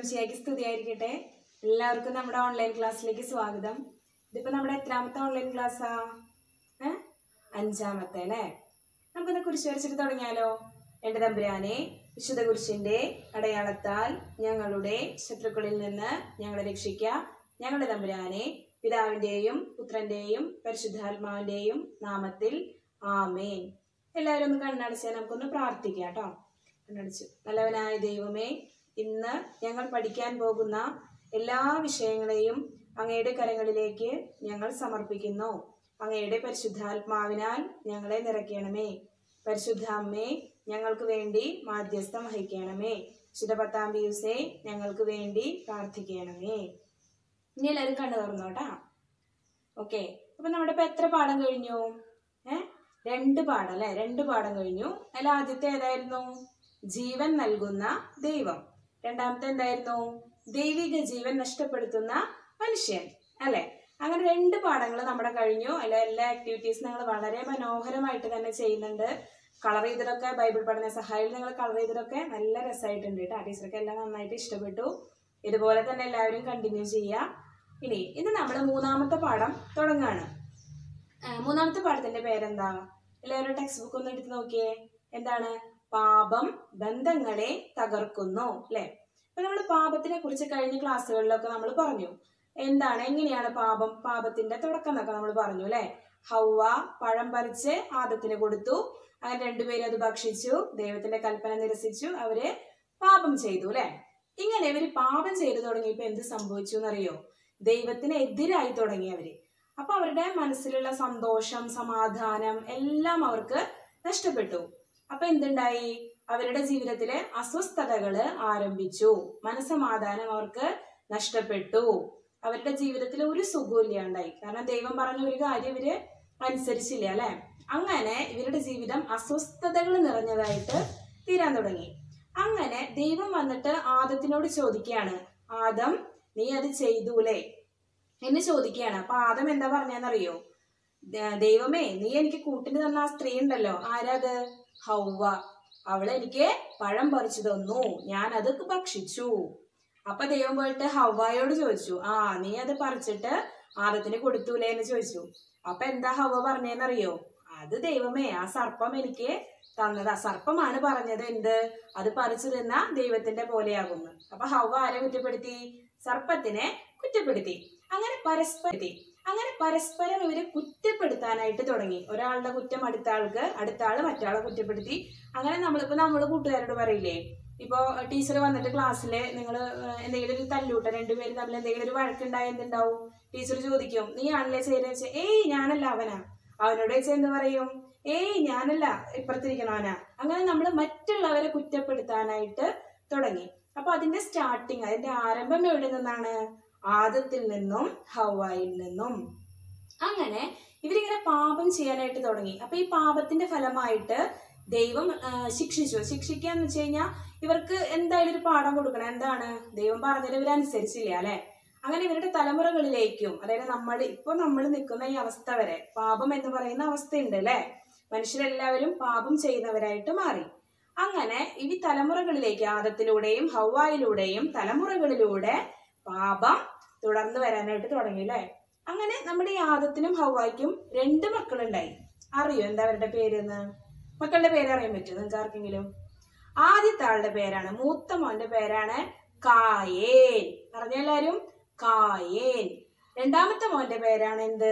ഈശോമിശിയാക്കി സ്തുതിയായിരിക്കട്ടെ എല്ലാവർക്കും നമ്മുടെ ഓൺലൈൻ ക്ലാസ്സിലേക്ക് സ്വാഗതം ഇതിപ്പോ നമ്മുടെ എത്രാമത്തെ ഓൺലൈൻ ക്ലാസ്സാ ഏ അഞ്ചാമത്തെ അല്ലേ നമുക്കൊന്ന് കുരിശ് വരച്ചിട്ട് തുടങ്ങിയാലോ എൻ്റെ തമ്പുരാനെ വിശുദ്ധ കുരിശിന്റെ അടയാളത്താൽ ഞങ്ങളുടെ ശത്രുക്കളിൽ നിന്ന് ഞങ്ങളെ രക്ഷിക്ക ഞങ്ങളുടെ തമ്പുരാനെ പിതാവിന്റെയും പുത്രന്റെയും പരിശുദ്ധാത്മാവിന്റെയും നാമത്തിൽ ആമേൻ എല്ലാവരും ഒന്ന് കണ്ണടച്ചാൽ നമുക്കൊന്ന് പ്രാർത്ഥിക്കാം കേട്ടോ കണ്ണടച്ചു നല്ലവനായ ദൈവമേ ഇന്ന് ഞങ്ങൾ പഠിക്കാൻ പോകുന്ന എല്ലാ വിഷയങ്ങളെയും അങ്ങയുടെ കരങ്ങളിലേക്ക് ഞങ്ങൾ സമർപ്പിക്കുന്നു അങ്ങയുടെ പരിശുദ്ധാത്മാവിനാൽ ഞങ്ങളെ നിറയ്ക്കണമേ പരിശുദ്ധ അമ്മേ ഞങ്ങൾക്ക് വേണ്ടി മാധ്യസ്ഥം വഹിക്കണമേ വിശുദ്ധ പത്താം ദിവസേ ഞങ്ങൾക്ക് വേണ്ടി പ്രാർത്ഥിക്കണമേ ഇനി എല്ലാവരും കണ്ണു തുറന്നോട്ടാ ഓക്കെ അപ്പൊ നമ്മുടെ ഇപ്പൊ എത്ര പാഠം കഴിഞ്ഞു ഏ രണ്ട് പാഠം അല്ലെ രണ്ട് പാഠം കഴിഞ്ഞു അതിൽ ആദ്യത്തെ ഏതായിരുന്നു ജീവൻ നൽകുന്ന ദൈവം രണ്ടാമത്തെ എന്തായിരുന്നു ദൈവിക ജീവൻ നഷ്ടപ്പെടുത്തുന്ന മനുഷ്യൻ അല്ലെ അങ്ങനെ രണ്ട് പാഠങ്ങൾ നമ്മുടെ കഴിഞ്ഞു അതിലെ എല്ലാ ആക്ടിവിറ്റീസും നിങ്ങൾ വളരെ മനോഹരമായിട്ട് തന്നെ ചെയ്യുന്നുണ്ട് കളർ ചെയ്തതൊക്കെ ബൈബിൾ പഠന സഹായിൽ നിങ്ങൾ കളർ ചെയ്തതൊക്കെ നല്ല രസമായിട്ടുണ്ട് കേട്ടോ ടീച്ചർക്ക് എല്ലാം നന്നായിട്ട് ഇഷ്ടപ്പെട്ടു ഇതുപോലെ തന്നെ എല്ലാവരും കണ്ടിന്യൂ ചെയ്യുക ഇനി ഇത് നമ്മൾ മൂന്നാമത്തെ പാഠം തുടങ്ങാണ് ആ, മൂന്നാമത്തെ പാഠത്തിന്റെ പേരെന്താ എല്ലാവരും ടെക്സ്റ്റ് ബുക്ക് ഒന്ന് എടുത്ത് നോക്കിയേ എന്താണ് പാപം ബന്ധങ്ങളെ തകർക്കുന്നു അല്ലെ അപ്പൊ നമ്മൾ പാപത്തിനെ കുറിച്ച് കഴിഞ്ഞ ക്ലാസ്സുകളിലൊക്കെ നമ്മൾ പറഞ്ഞു എന്താണ് എങ്ങനെയാണ് പാപം പാപത്തിന്റെ തുടക്കം എന്നൊക്കെ നമ്മൾ പറഞ്ഞു അല്ലെ ഹൗവ പഴം പറിച്ച് ആദത്തിന് കൊടുത്തു അങ്ങനെ രണ്ടുപേരും അത് ഭക്ഷിച്ചു ദൈവത്തിന്റെ കൽപ്പന നിരസിച്ചു അവര് പാപം ചെയ്തു അല്ലെ ഇങ്ങനെ ഇവര് പാപം ചെയ്തു തുടങ്ങിയപ്പോ എന്ത് സംഭവിച്ചു എന്നറിയോ ദൈവത്തിന് എതിരായി തുടങ്ങി അവര് അപ്പൊ അവരുടെ മനസ്സിലുള്ള സന്തോഷം സമാധാനം എല്ലാം അവർക്ക് നഷ്ടപ്പെട്ടു അപ്പൊ എന്തുണ്ടായി അവരുടെ ജീവിതത്തിലെ അസ്വസ്ഥതകള് ആരംഭിച്ചു മനസമാധാനം അവർക്ക് നഷ്ടപ്പെട്ടു അവരുടെ ജീവിതത്തിൽ ഒരു സുഖവും ഇല്ലാണ്ടായി കാരണം ദൈവം പറഞ്ഞ ഒരു കാര്യം ഇവര് അനുസരിച്ചില്ല അല്ലെ അങ്ങനെ ഇവരുടെ ജീവിതം അസ്വസ്ഥതകൾ നിറഞ്ഞതായിട്ട് തീരാൻ തുടങ്ങി അങ്ങനെ ദൈവം വന്നിട്ട് ആദത്തിനോട് ചോദിക്കുകയാണ് ആദം നീ അത് ചെയ്തൂലേ എന്ന് ചോദിക്കുകയാണ് അപ്പൊ ആദം എന്താ പറഞ്ഞെന്നറിയോ ദ- ദൈവമേ നീ എനിക്ക് കൂട്ടിന് തന്ന ആ സ്ത്രീ ഉണ്ടല്ലോ ആരാത് ഹൗവ അവള് എനിക്ക് പഴം പറിച്ചു തന്നു ഞാൻ അത് ഭക്ഷിച്ചു അപ്പൊ ദൈവം പോയിട്ട് ഹവ്വായോട് ചോദിച്ചു ആ നീ അത് പറിച്ചിട്ട് ആദത്തിന് കൊടുത്തൂലേ എന്ന് ചോദിച്ചു അപ്പൊ എന്താ ഹവ പറഞ്ഞേന്നറിയോ അത് ദൈവമേ ആ സർപ്പം എനിക്ക് തന്നതാ സർപ്പമാണ് പറഞ്ഞത് എന്ത് അത് പറിച്ചു തിന്ന ദൈവത്തിന്റെ പോലെയാകുന്നു അപ്പൊ ഹവ ആരെ കുറ്റപ്പെടുത്തി സർപ്പത്തിനെ കുറ്റപ്പെടുത്തി അങ്ങനെ പരസ്പരത്തി അങ്ങനെ പരസ്പരം ഇവര് കുറ്റപ്പെടുത്താനായിട്ട് തുടങ്ങി ഒരാളുടെ കുറ്റം അടുത്ത ആൾക്ക് അടുത്ത ആള് മറ്റാളെ കുറ്റപ്പെടുത്തി അങ്ങനെ നമ്മളിപ്പോ നമ്മള് കൂട്ടുകാരോട് പറയില്ലേ ഇപ്പോ ടീച്ചർ വന്നിട്ട് ക്ലാസ്സില് നിങ്ങൾ എന്തെങ്കിലും ഒരു തല്ലൂട്ട രണ്ടുപേരും തമ്മിൽ എന്തെങ്കിലും ഒരു വഴക്കുണ്ടായ എന്തുണ്ടാവും ടീച്ചർ ചോദിക്കും നീ ആണല്ലേ ചെയ്തെന്ന് വെച്ചാൽ ഏയ് ഞാനല്ല അവനാ അവനോട് വെച്ചാൽ എന്ത് പറയും ഏയ് ഞാനല്ല ഇപ്പുറത്തിരിക്കണവനാ അങ്ങനെ നമ്മൾ മറ്റുള്ളവരെ കുറ്റപ്പെടുത്താനായിട്ട് തുടങ്ങി അപ്പൊ അതിന്റെ സ്റ്റാർട്ടിങ് അതിന്റെ ആരംഭം എവിടെ നിന്നാണ് ആദത്തിൽ നിന്നും ഹവായിൽ നിന്നും അങ്ങനെ ഇവരിങ്ങനെ പാപം ചെയ്യാനായിട്ട് തുടങ്ങി അപ്പൊ ഈ പാപത്തിന്റെ ഫലമായിട്ട് ദൈവം ആ, ശിക്ഷിച്ചു ശിക്ഷിക്കാന്ന് വെച്ച് കഴിഞ്ഞാൽ ഇവർക്ക് എന്തായാലും ഒരു പാഠം കൊടുക്കണം എന്താണ് ദൈവം പറഞ്ഞത് ഇവരനുസരിച്ചില്ല അല്ലെ അങ്ങനെ ഇവരുടെ തലമുറകളിലേക്കും അതായത് നമ്മൾ ഇപ്പൊ നമ്മൾ നിൽക്കുന്ന ഈ അവസ്ഥ വരെ പാപം എന്ന് പറയുന്ന അവസ്ഥയുണ്ട് അല്ലെ മനുഷ്യരെല്ലാവരും പാപം ചെയ്യുന്നവരായിട്ട് മാറി അങ്ങനെ ഈ തലമുറകളിലേക്ക് ആദത്തിലൂടെയും ഹൗവായിലൂടെയും തലമുറകളിലൂടെ പാപം തുടർന്ന് വരാനായിട്ട് തുടങ്ങി അല്ലേ അങ്ങനെ നമ്മുടെ ഈ ആദത്തിനും ഹൗവായ്ക്കും രണ്ട് മക്കളുണ്ടായി അറിയോ എന്താ അവരുടെ പേരെന്ന് മക്കളുടെ പേര് അറിയാൻ പറ്റുമോ നിങ്ങൾക്ക് ആർക്കെങ്കിലും ആദ്യത്തെ ആളുടെ പേരാണ് മൂത്ത മോന്റെ പേരാണ് കായേൻ പറഞ്ഞ എല്ലാരും കായേൻ രണ്ടാമത്തെ മോന്റെ പേരാണ് എന്ത്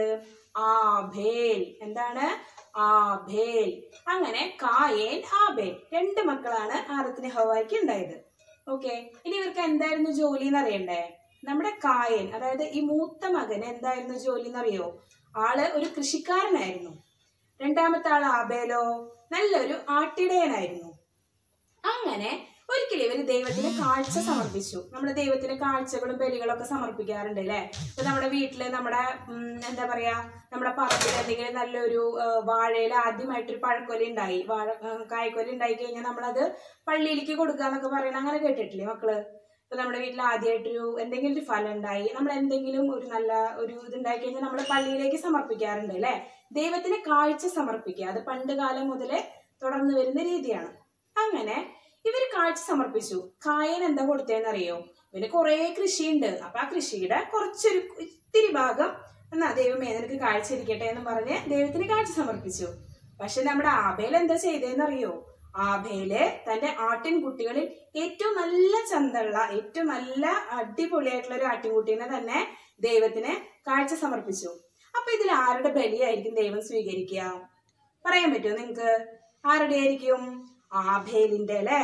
ആഭേൽ എന്താണ് ആഭേൽ അങ്ങനെ കായേൻ ആബേൽ രണ്ട് മക്കളാണ് ആദത്തിന് ഹവായ്ക്ക് ഉണ്ടായത് ഓക്കെ ഇനി ഇവർക്ക് എന്തായിരുന്നു ജോലി എന്ന് അറിയണ്ടേ നമ്മുടെ കായൻ അതായത് ഈ മൂത്ത മകന് എന്തായിരുന്നു ജോലി എന്നറിയോ ആള് ഒരു കൃഷിക്കാരനായിരുന്നു രണ്ടാമത്തെ ആൾ ആബേലോ നല്ലൊരു ആട്ടിടയനായിരുന്നു അങ്ങനെ ഒരിക്കലും ഇവര് ദൈവത്തിന് കാഴ്ച സമർപ്പിച്ചു നമ്മുടെ ദൈവത്തിന് കാഴ്ചകളും ബലികളും ഒക്കെ സമർപ്പിക്കാറുണ്ട് അല്ലെ ഇപ്പൊ നമ്മുടെ വീട്ടില് നമ്മുടെ ഉം, എന്താ പറയാ നമ്മുടെ പറമ്പിൽ എന്തെങ്കിലും നല്ലൊരു ആ, വാഴയിൽ ആദ്യമായിട്ടൊരു പഴക്കൊല ഉണ്ടായി വാഴ ആ, കായ്ക്കൊല ഉണ്ടായി കഴിഞ്ഞാൽ നമ്മളത് പള്ളിയിലേക്ക് കൊടുക്കുക എന്നൊക്കെ പറയുന്നത് അങ്ങനെ കേട്ടിട്ടില്ലേ മക്കള് ഇപ്പൊ നമ്മുടെ വീട്ടിൽ ആദ്യമായിട്ടൊരു എന്തെങ്കിലും ഒരു ഫലം ഉണ്ടായി നമ്മൾ എന്തെങ്കിലും ഒരു നല്ല ഒരു ഇത് ഉണ്ടായി കഴിഞ്ഞാൽ നമ്മൾ പള്ളിയിലേക്ക് സമർപ്പിക്കാറുണ്ട് അല്ലെ ദൈവത്തിന് കാഴ്ച സമർപ്പിക്കുക അത് പണ്ട് കാലം മുതലേ തുടർന്ന് വരുന്ന രീതിയാണ് അങ്ങനെ ഇവർ കാഴ്ച സമർപ്പിച്ചു കായൻ എന്താ കൊടുത്തതെന്നറിയോ പിന്നെ കുറെ കൃഷിയുണ്ട് അപ്പൊ ആ കൃഷിയുടെ കുറച്ചൊരു ഇത്തിരി ഭാഗം എന്നാ ദൈവമേ നിനക്ക് കാഴ്ചയിരിക്കട്ടെ എന്ന് പറഞ്ഞ് ദൈവത്തിന് കാഴ്ച സമർപ്പിച്ചു പക്ഷെ നമ്മുടെ ആബേൽ എന്താ ചെയ്തതെന്നറിയോ ആബേല് തന്റെ ആട്ടിൻകുട്ടികളിൽ ഏറ്റവും നല്ല ചന്തള്ള ഏറ്റവും നല്ല അടിപൊളിയായിട്ടുള്ള ഒരു ആട്ടിൻകുട്ടീനെ തന്നെ ദൈവത്തിന് കാഴ്ച സമർപ്പിച്ചു അപ്പൊ ഇതിൽ ആരുടെ ബലിയായിരിക്കും ദൈവം സ്വീകരിക്കുക പറയാൻ പറ്റുമോ നിങ്ങക്ക് ആരുടെ ആയിരിക്കും ആഭേലിന്റെ അല്ലേ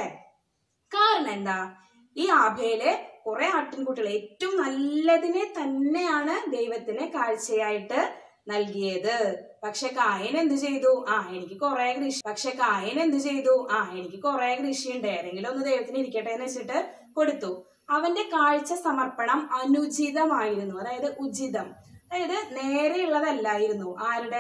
കാരണം എന്താ ഈ ആഭേല് കുറെ ആട്ടിൻകുട്ടികൾ ഏറ്റവും നല്ലതിനെ തന്നെയാണ് ദൈവത്തിന് കാഴ്ചയായിട്ട് നൽകിയത് പക്ഷെ കായൻ എന്ത് ചെയ്തു ആ എനിക്ക് കുറെ കൃഷി പക്ഷെ കായൻ എന്ത് ചെയ്തു ആ എനിക്ക് കുറെ കൃഷിയുണ്ട് ഏതെങ്കിലും ഒന്ന് ദൈവത്തിന് ഇരിക്കട്ടെ എന്ന് വെച്ചിട്ട് കൊടുത്തു അവന്റെ കാഴ്ച സമർപ്പണം അനുചിതമായിരുന്നു അതായത് ഉചിതം അതായത് നേരെയുള്ളതല്ലായിരുന്നു ആരുടെ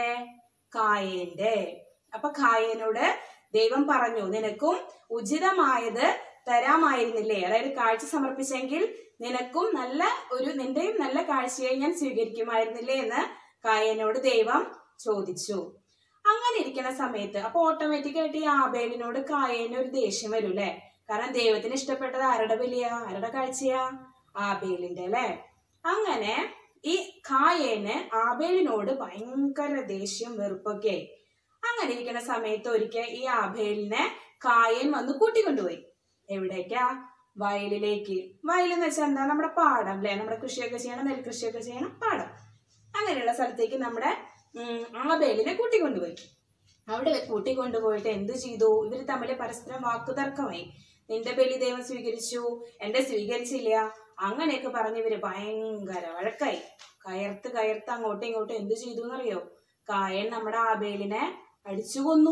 കായേന്റെ അപ്പൊ കായനോട് ദൈവം പറഞ്ഞു നിനക്കും ഉചിതമായത് തരാമായിരുന്നില്ലേ അതായത് കാഴ്ച സമർപ്പിച്ചെങ്കിൽ നിനക്കും നല്ല ഒരു നിന്റെയും നല്ല കാഴ്ചയായി ഞാൻ സ്വീകരിക്കുമായിരുന്നില്ലേ എന്ന് കായനോട് ദൈവം ചോദിച്ചു അങ്ങനെ ഇരിക്കുന്ന സമയത്ത് അപ്പൊ ഓട്ടോമാറ്റിക് ആയിട്ട് ഈ ആബേലിനോട് കായന് ഒരു ദേഷ്യം വരും അല്ലെ കാരണം ദൈവത്തിന് ഇഷ്ടപ്പെട്ടത് ആരുടെ ബലിയാ ആരുടെ കാഴ്ചയാ ആബേലിന്റെ അല്ലെ അങ്ങനെ ഈ കായേന് ആബേലിനോട് ഭയങ്കര ദേഷ്യം വെറുപ്പൊക്കെ ആയി അങ്ങനെ ഇരിക്കുന്ന സമയത്ത് ഒരിക്കൽ ഈ ആബേലിനെ കായൻ വന്ന് കൂട്ടിക്കൊണ്ടുപോയി എവിടേക്കാ വയലിലേക്ക് വയലെന്ന് വെച്ചാൽ എന്താ നമ്മുടെ പാടം അല്ലെ നമ്മുടെ കൃഷിയൊക്കെ ചെയ്യണം നെൽകൃഷിയൊക്കെ ചെയ്യണം പാടം അങ്ങനെയുള്ള സ്ഥലത്തേക്ക് നമ്മുടെ ഉം, ആബേലിനെ കൂട്ടിക്കൊണ്ടുപോയി അവിടെ കൂട്ടിക്കൊണ്ടുപോയിട്ട് എന്ത് ചെയ്തു ഇവര് തമ്മിൽ പരസ്പരം വാക്കുതർക്കമായി നിന്റെ ബലി ദൈവം സ്വീകരിച്ചു എന്റെ സ്വീകരിച്ചില്ല അങ്ങനെയൊക്കെ പറഞ്ഞ് ഇവര് ഭയങ്കര വഴക്കായി കയർത്ത് കയർത്ത് അങ്ങോട്ടും ഇങ്ങോട്ടും എന്ത് ചെയ്തു എന്നറിയോ കായൻ നമ്മുടെ ആബേലിനെ അടിച്ചു കൊന്നു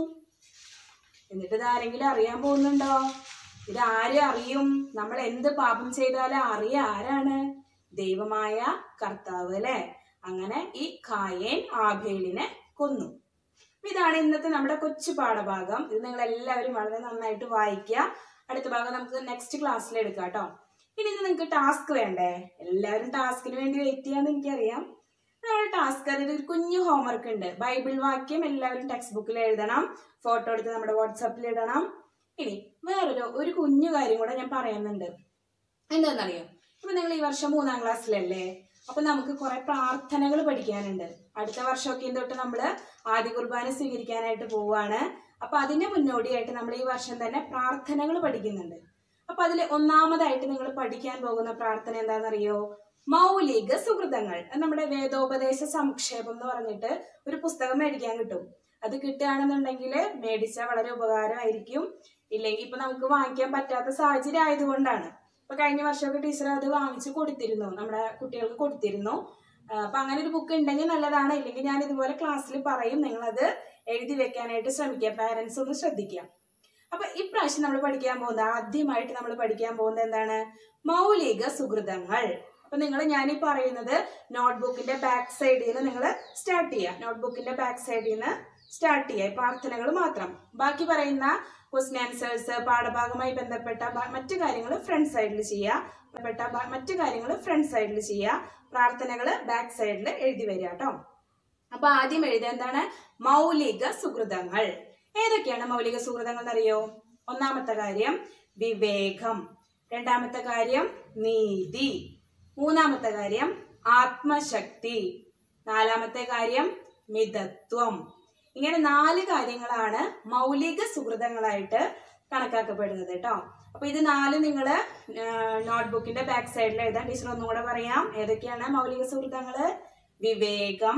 എന്നിട്ട് ഇത് ആരെങ്കിലും അറിയാൻ പോകുന്നുണ്ടോ ഇത് ആര് അറിയും നമ്മൾ എന്ത് പാപം ചെയ്താലും അറിയ ആരാണ് ദൈവമായ കർത്താവ് അല്ലെ അങ്ങനെ ഈ കായേൻ ആബേലിനെ കൊന്നു അപ്പൊ ഇതാണ് ഇന്നത്തെ നമ്മുടെ കൊച്ചു പാഠഭാഗം ഇത് നിങ്ങൾ എല്ലാവരും വളരെ നന്നായിട്ട് വായിക്കുക അടുത്ത ഭാഗം നമുക്ക് നെക്സ്റ്റ് ക്ലാസ്സിൽ എടുക്കാം കേട്ടോ ഇനി ഇത് നിങ്ങൾക്ക് ടാസ്ക് വേണ്ടേ എല്ലാവരും ടാസ്കിന് വേണ്ടി വെയിറ്റ് ചെയ്യാന്ന് എനിക്കറിയാം നമ്മുടെ ടാസ്ക് അതിൽ ഒരു കുഞ്ഞു ഹോംവർക്ക് ഉണ്ട് ബൈബിൾ വാക്യം എല്ലാവരും ടെക്സ്റ്റ് ബുക്കിൽ എഴുതണം ഫോട്ടോ എടുത്ത് നമ്മുടെ വാട്സാപ്പിൽ ഇടണം ഇനി വേറൊരു ഒരു കുഞ്ഞു കാര്യം കൂടെ ഞാൻ പറയുന്നുണ്ട് എന്താണെന്നറിയോ ഇപ്പൊ നിങ്ങൾ ഈ വർഷം മൂന്നാം ക്ലാസ്സിലല്ലേ അപ്പൊ നമുക്ക് കുറെ പ്രാർത്ഥനകൾ പഠിക്കാനുണ്ട് അടുത്ത വർഷമൊക്കെ തൊട്ട് നമ്മൾ ആദ്യ കുർബാന സ്വീകരിക്കാനായിട്ട് പോവാണ് അപ്പൊ അതിന് മുന്നോടിയായിട്ട് നമ്മൾ ഈ വർഷം തന്നെ പ്രാർത്ഥനകൾ പഠിക്കുന്നുണ്ട് അപ്പൊ അതിൽ ഒന്നാമതായിട്ട് നിങ്ങൾ പഠിക്കാൻ പോകുന്ന പ്രാർത്ഥന എന്താണെന്നറിയോ മൗലിക സുഹൃതങ്ങൾ അത് നമ്മുടെ വേദോപദേശ സംക്ഷേപം എന്ന് പറഞ്ഞിട്ട് ഒരു പുസ്തകം മേടിക്കാൻ കിട്ടും അത് കിട്ടുകയാണെന്നുണ്ടെങ്കിൽ മേടിച്ചാൽ വളരെ ഉപകാരമായിരിക്കും ഇല്ലെങ്കിൽ ഇപ്പൊ നമുക്ക് വാങ്ങിക്കാൻ പറ്റാത്ത സാഹചര്യം ആയതുകൊണ്ടാണ് ഇപ്പൊ കഴിഞ്ഞ വർഷമൊക്കെ ടീച്ചർ അത് വാങ്ങിച്ചു കൊടുത്തിരുന്നു നമ്മുടെ കുട്ടികൾക്ക് കൊടുത്തിരുന്നു ആ, അപ്പൊ അങ്ങനെ ഒരു ബുക്ക് ഉണ്ടെങ്കിൽ നല്ലതാണ് ഇല്ലെങ്കിൽ ഞാൻ ഇതുപോലെ ക്ലാസ്സിൽ പറയും നിങ്ങളത് എഴുതി വെക്കാനായിട്ട് ശ്രമിക്കുക പാരന്റ്സ് ഒന്ന് ശ്രദ്ധിക്കുക അപ്പൊ ഇപ്രാവശ്യം നമ്മൾ പഠിക്കാൻ പോകുന്നത് ആദ്യമായിട്ട് നമ്മൾ പഠിക്കാൻ പോകുന്നത് എന്താണ് മൗലിക സുഹൃതങ്ങൾ അപ്പൊ നിങ്ങൾ ഞാൻ ഈ പറയുന്നത് നോട്ട്ബുക്കിന്റെ ബാക്ക് സൈഡിൽ നിന്ന് നിങ്ങൾ സ്റ്റാർട്ട് ചെയ്യുക നോട്ട്ബുക്കിന്റെ ബാക്ക് സൈഡിൽ നിന്ന് സ്റ്റാർട്ട് ചെയ്യുക ഈ പ്രാർത്ഥനകൾ മാത്രം ബാക്കി പറയുന്ന ക്വസ്റ്റ്യൻ ആൻസേഴ്സ് പാഠഭാഗമായി ബന്ധപ്പെട്ട ബ- മറ്റു കാര്യങ്ങൾ ഫ്രണ്ട് സൈഡിൽ ചെയ്യുക ബന്ധപ്പെട്ട ബ- മറ്റു കാര്യങ്ങൾ ഫ്രണ്ട് സൈഡിൽ ചെയ്യുക പ്രാർത്ഥനകൾ ബാക്ക് സൈഡിൽ എഴുതി വരിക കേട്ടോ അപ്പൊ ആദ്യം എഴുതുക എന്താണ് മൗലിക സുഹൃതങ്ങൾ ഏതൊക്കെയാണ് മൗലിക സുഹൃതങ്ങൾ എന്നറിയോ ഒന്നാമത്തെ കാര്യം വിവേകം രണ്ടാമത്തെ കാര്യം നീതി മൂന്നാമത്തെ കാര്യം ആത്മശക്തി നാലാമത്തെ കാര്യം മിതത്വം ഇങ്ങനെ നാല് കാര്യങ്ങളാണ് മൗലിക സുഹൃതങ്ങളായിട്ട് കണക്കാക്കപ്പെടുന്നത് കേട്ടോ അപ്പൊ ഇത് നാല് നിങ്ങൾ നോട്ട്ബുക്കിന്റെ ബാക്ക് സൈഡിൽ എഴുതാൻ ടീച്ചർ ഒന്നും കൂടെ പറയാം ഏതൊക്കെയാണ് മൗലിക സുഹൃതങ്ങള് വിവേകം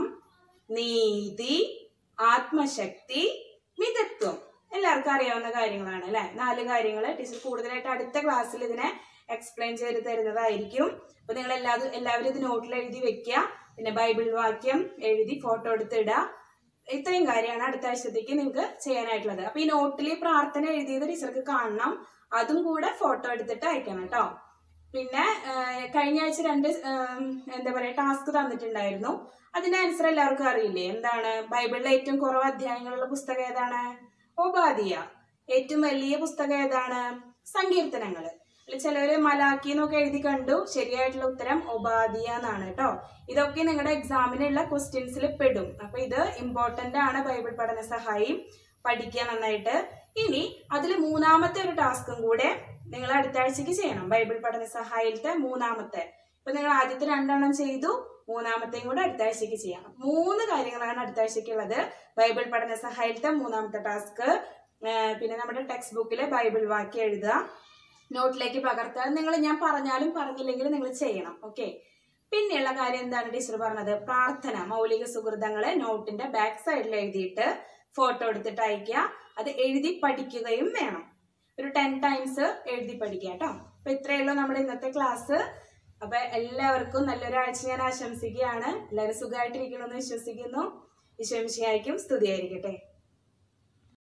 നീതി ആത്മശക്തി മിതത്വം എല്ലാവർക്കും അറിയാവുന്ന കാര്യങ്ങളാണ് അല്ലെ നാല് കാര്യങ്ങൾ ടീച്ചർ കൂടുതലായിട്ട് അടുത്ത ക്ലാസ്സിൽ ഇതിനെ എക്സ്പ്ലെയിൻ ചെയ്ത് തരുന്നതായിരിക്കും അപ്പൊ നിങ്ങൾ എല്ലാവരും എല്ലാവരും ഇത് നോട്ടിൽ എഴുതി വെക്കുക പിന്നെ ബൈബിൾ വാക്യം എഴുതി ഫോട്ടോ എടുത്ത് ഇടുക ഇത്രയും കാര്യമാണ് അടുത്ത ആഴ്ചത്തേക്ക് നിങ്ങൾക്ക് ചെയ്യാനായിട്ടുള്ളത് അപ്പൊ ഈ നോട്ടിൽ ഈ പ്രാർത്ഥന എഴുതിയത് ടീച്ചർക്ക് കാണണം അതും കൂടെ ഫോട്ടോ എടുത്തിട്ട് അയക്കണം കേട്ടോ പിന്നെ ആ, കഴിഞ്ഞ ആഴ്ച രണ്ട് ആ, എന്താ പറയാ ടാസ്ക് തന്നിട്ടുണ്ടായിരുന്നു അതിന്റെ ആൻസർ എല്ലാവർക്കും അറിയില്ലേ എന്താണ് ബൈബിളിലെ ഏറ്റവും കുറവ് അധ്യായങ്ങളുള്ള പുസ്തകം ഏതാണ് ഓബാദിയ ഏറ്റവും വലിയ പുസ്തകം ഏതാണ് സങ്കീർത്തനങ്ങള് അല്ല ചിലവര് മലാക്കി എന്നൊക്കെ എഴുതി കണ്ടു ശരിയായിട്ടുള്ള ഉത്തരം ഒബാദിയ എന്നാണ് കേട്ടോ ഇതൊക്കെ നിങ്ങളുടെ എക്സാമിനുള്ള ക്വസ്റ്റ്യൻസിൽ പെടും അപ്പൊ ഇത് ഇമ്പോർട്ടന്റ് ആണ് ബൈബിൾ പഠന സഹായി പഠിക്കുക നന്നായിട്ട് ഇനി അതിൽ മൂന്നാമത്തെ ഒരു ടാസ്കും കൂടെ നിങ്ങൾ അടുത്ത ആഴ്ചക്ക് ചെയ്യണം ബൈബിൾ പഠന സഹായത്തെ മൂന്നാമത്തെ ഇപ്പൊ നിങ്ങൾ ആദ്യത്തെ രണ്ടെണ്ണം ചെയ്തു മൂന്നാമത്തെയും കൂടെ അടുത്ത ആഴ്ചക്ക് ചെയ്യാം മൂന്ന് കാര്യങ്ങളാണ് അടുത്ത ആഴ്ചക്കുള്ളത് ബൈബിൾ പഠന സഹായത്തെ മൂന്നാമത്തെ ടാസ്ക് പിന്നെ നമ്മുടെ ടെക്സ്റ്റ് ബുക്കിലെ ബൈബിൾ വാക്യം എഴുതുക നോട്ടിലേക്ക് പകർത്തുക നിങ്ങൾ ഞാൻ പറഞ്ഞാലും പറഞ്ഞില്ലെങ്കിലും നിങ്ങൾ ചെയ്യണം ഓക്കെ പിന്നെയുള്ള കാര്യം എന്താണ് ടീച്ചർ പറഞ്ഞത് പ്രാർത്ഥന മൗലിക സുഹൃതങ്ങളെ നോട്ടിന്റെ ബാക്ക് സൈഡിൽ എഴുതിയിട്ട് ഫോട്ടോ എടുത്തിട്ട് അയക്കുക അത് എഴുതി പഠിക്കുകയും വേണം ഒരു ടെൻ ടൈംസ് എഴുതി പഠിക്കുക കേട്ടോ അപ്പൊ ഇത്രയേ ഉള്ളൂ നമ്മുടെ ഇന്നത്തെ ക്ലാസ് അപ്പൊ എല്ലാവർക്കും നല്ലൊരു ആഴ്ച ഞാൻ ആശംസിക്കുകയാണ് എല്ലാവരും സുഖമായിട്ടിരിക്കണമെന്ന് വിശ്വസിക്കുന്നു വിശ്വസിക്കായിരിക്കും സ്തുതിയായിരിക്കട്ടെ